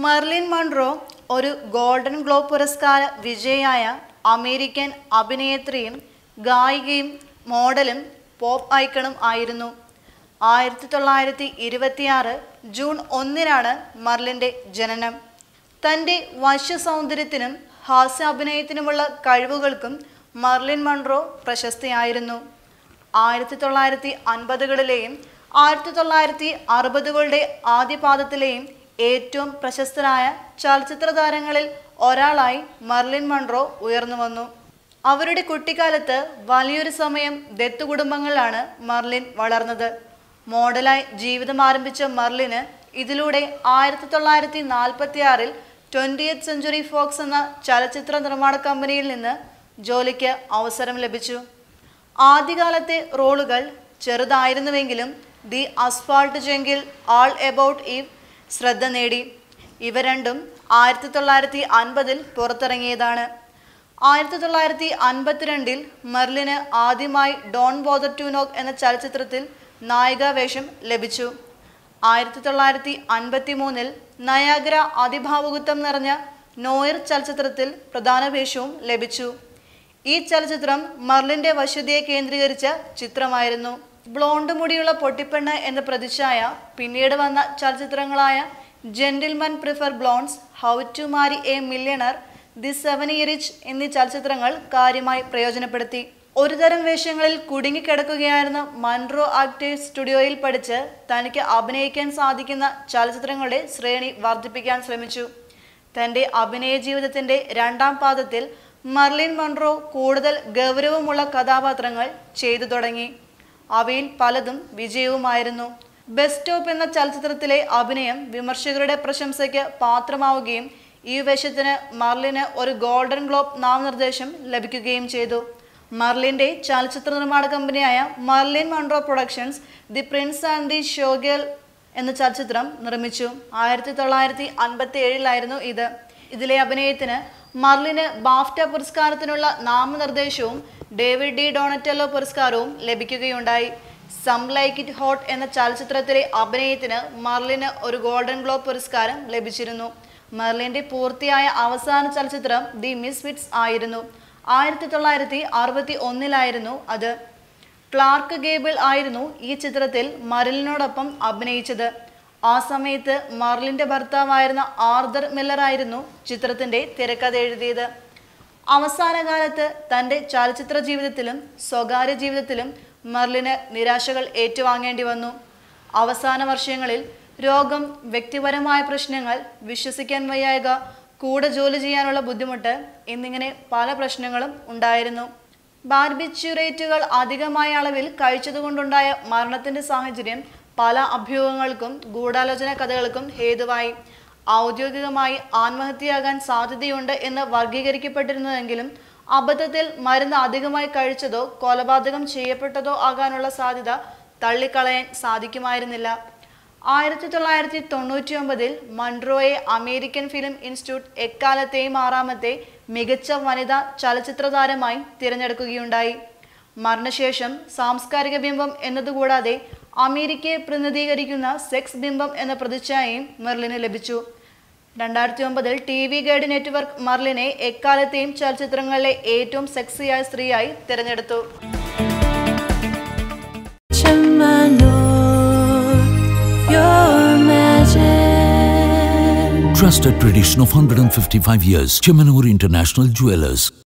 Merlin Monroe ഒരു golden globe പുരസ്കാര വിജയിയായ അമേരിക്കൻ അഭിനേത്രിയും ഗായികയും മോഡലും പോപ്പ് ഐക്കണും ആയിരുന്നു ആയിരത്തി തൊള്ളായിരത്തി ഇരുപത്തിയാറ് ജൂൺ ഒന്നിനാണ് മർലിൻ്റെ ജനനം തൻ്റെ വശ്യസൗന്ദര്യത്തിനും ഹാസ്യാഭിനയത്തിനുമുള്ള കഴിവുകൾക്കും മർലിൻ മൺറോ പ്രശസ്തിയായിരുന്നു ആയിരത്തി തൊള്ളായിരത്തി അൻപതുകളിലെയും ആയിരത്തി തൊള്ളായിരത്തി അറുപതുകളുടെ ആദ്യപാദത്തിലെയും ഏറ്റവും പ്രശസ്തരായ ചലച്ചിത്ര താരങ്ങളിൽ ഒരാളായി മർലിൻ മൺറോ ഉയർന്നു വന്നു അവരുടെ കുട്ടിക്കാലത്ത് വലിയൊരു സമയം ദത്തു കുടുംബങ്ങളിലാണ് മർലിൻ വളർന്നത് മോഡലായി ജീവിതം ആരംഭിച്ച മർലിന് ഇതിലൂടെ ആയിരത്തി തൊള്ളായിരത്തി നാൽപ്പത്തി ആറിൽ ട്വൻറ്റിയത്ത് സെഞ്ചുറി ഫോക്സ് എന്ന ചലച്ചിത്ര നിർമ്മാണ കമ്പനിയിൽ നിന്ന് ജോലിക്ക് അവസരം ലഭിച്ചു ആദ്യകാലത്തെ റോളുകൾ ചെറുതായിരുന്നുവെങ്കിലും the asphalt jungle all about eve ശ്രദ്ധ നേടി ഇവ രണ്ടും ആയിരത്തി തൊള്ളായിരത്തി അൻപതിൽ പുറത്തിറങ്ങിയതാണ് ആയിരത്തി തൊള്ളായിരത്തി അൻപത്തിരണ്ടിൽ മെർലിന് ആദ്യമായി ഡോൺ ബോദർ ടു നോക്ക് എന്ന ചലച്ചിത്രത്തിൽ നായികാവേഷം ലഭിച്ചു ആയിരത്തി തൊള്ളായിരത്തി അൻപത്തി മൂന്നിൽ നയാഗ്ര അതിഭാവുകത്വം നിറഞ്ഞ നോയർ ചലച്ചിത്രത്തിൽ പ്രധാന വേഷവും ലഭിച്ചു ഈ ചലച്ചിത്രം മർലിന്റെ വശ്യതയെ കേന്ദ്രീകരിച്ച ചിത്രമായിരുന്നു ബ്ലോണ്ട് മുടിയുള്ള പൊട്ടിപ്പെണ്ണ് എന്ന പ്രതിച്ഛായ പിന്നീട് വന്ന ചലച്ചിത്രങ്ങളായ gentlemen prefer blondes how to marry a millionaire the seven year itch എന്നീ ചലച്ചിത്രങ്ങൾ കാര്യമായി പ്രയോജനപ്പെടുത്തി ഒരുതരം വേഷങ്ങളിൽ കുടുങ്ങിക്കിടക്കുകയായിരുന്ന മൺട്രോ ആക്ടേഴ്സ് സ്റ്റുഡിയോയിൽ പഠിച്ച് തനിക്ക് അഭിനയിക്കാൻ സാധിക്കുന്ന ചലച്ചിത്രങ്ങളുടെ ശ്രേണി വർദ്ധിപ്പിക്കാൻ ശ്രമിച്ചു തൻ്റെ അഭിനയ ജീവിതത്തിൻ്റെ രണ്ടാം പാദത്തിൽ മർലിൻ മൺട്രോ കൂടുതൽ ഗൗരവമുള്ള കഥാപാത്രങ്ങൾ ചെയ്തു തുടങ്ങി അവയിൽ പലതും വിജയവുമായിരുന്നു ബെസ്റ്റ് സ്റ്റോപ്പ് എന്ന ചലച്ചിത്രത്തിലെ അഭിനയം വിമർശകരുടെ പ്രശംസയ്ക്ക് പാത്രമാവുകയും ഈ വേഷത്തിന് മർലിന് ഒരു ഗോൾഡൻ ഗ്ലോബ് നാമനിർദ്ദേശം ലഭിക്കുകയും ചെയ്തു മർലിൻ്റെ ചലച്ചിത്ര നിർമ്മാണ കമ്പനിയായ Marilyn Monroe productions the prince and the showgirl എന്ന ചലച്ചിത്രം നിർമ്മിച്ചു ആയിരത്തി തൊള്ളായിരത്തി അൻപത്തി ഏഴിലായിരുന്നു ഇത് ഇതിലെ അഭിനയത്തിന് മർലിന് ബാഫ്റ്റ പുരസ്കാരത്തിനുള്ള നാമനിർദ്ദേശവും ഡേവിഡ് ഡി ഡോണറ്റല്ലോ പുരസ്കാരവും ലഭിക്കുകയുണ്ടായി സം ലൈക്ക് ഇറ്റ് ഹോട്ട് എന്ന ചലച്ചിത്രത്തിലെ അഭിനയത്തിന് മർലിന് ഒരു ഗോൾഡൻ ഗ്ലോബ് പുരസ്കാരം ലഭിച്ചിരുന്നു മെർലിൻ്റെ പൂർത്തിയായ അവസാന ചലച്ചിത്രം ദി മിസ് ഫിറ്റ്സ് ആയിരുന്നു ആയിരത്തി തൊള്ളായിരത്തി അറുപത്തി ഒന്നിലായിരുന്നു അത് ക്ലാർക്ക് ഗേബിൾ ആയിരുന്നു ഈ ചിത്രത്തിൽ മറിലിനോടൊപ്പം അഭിനയിച്ചത് ആ സമയത്ത് മർലിൻ്റെ ഭർത്താവായിരുന്ന ആർദർ മില്ലർ ആയിരുന്നു ചിത്രത്തിൻ്റെ തിരക്കഥ എഴുതിയത് അവസാന കാലത്ത് തൻ്റെ ചലച്ചിത്ര ജീവിതത്തിലും സ്വകാര്യ ജീവിതത്തിലും മെർലിന് നിരാശകൾ ഏറ്റുവാങ്ങേണ്ടി വന്നു അവസാന വർഷങ്ങളിൽ രോഗം വ്യക്തിപരമായ പ്രശ്നങ്ങൾ വിശ്വസിക്കാൻ വയ്യായക കൂടെ ജോലി ചെയ്യാനുള്ള ബുദ്ധിമുട്ട് എന്നിങ്ങനെ പല പ്രശ്നങ്ങളും ഉണ്ടായിരുന്നു ബാർബിച്യുറേറ്റുകൾ അധികമായ അളവിൽ കഴിച്ചതുകൊണ്ടുണ്ടായ മരണത്തിന്റെ സാഹചര്യം പല അഭ്യൂഹങ്ങൾക്കും ഗൂഢാലോചന കഥകൾക്കും ഹേതുവായി ഔദ്യോഗികമായി ആത്മഹത്യയാകാൻ സാധ്യതയുണ്ട് എന്ന് വർഗീകരിക്കപ്പെട്ടിരുന്നതെങ്കിലും അബദ്ധത്തിൽ മരുന്ന് അധികമായി കഴിച്ചതോ കൊലപാതകം ചെയ്യപ്പെട്ടതോ ആകാനുള്ള സാധ്യത തള്ളിക്കളയാൻ സാധിക്കുമായിരുന്നില്ല ആയിരത്തി തൊള്ളായിരത്തി തൊണ്ണൂറ്റി ഒമ്പതിൽ മൺട്രോയെ അമേരിക്കൻ ഫിലിം ഇൻസ്റ്റിറ്റ്യൂട്ട് എക്കാലത്തെയും ആറാമത്തെ മികച്ച വനിതാ ചലച്ചിത്ര താരമായി തിരഞ്ഞെടുക്കുകയുണ്ടായി മരണശേഷം സാംസ്കാരിക ബിംബം എന്നതുകൂടാതെ അമേരിക്കയെ പ്രതിനിധീകരിക്കുന്ന സെക്സ് ബിംബം എന്ന പ്രതിച്ഛായയും മെർലിന് ലഭിച്ചു രണ്ടായിരത്തി ഒമ്പതിൽ ടി വി ഗൈഡ് നെറ്റ്വർക്ക് മർലിനെ എക്കാലത്തെയും ചലച്ചിത്രങ്ങളിലെ ഏറ്റവും സെക്സിയായ സ്ത്രീയായി തിരഞ്ഞെടുത്തു Chamanur, your magic. Trusted tradition of 155 years. Chemanur International Jewelers.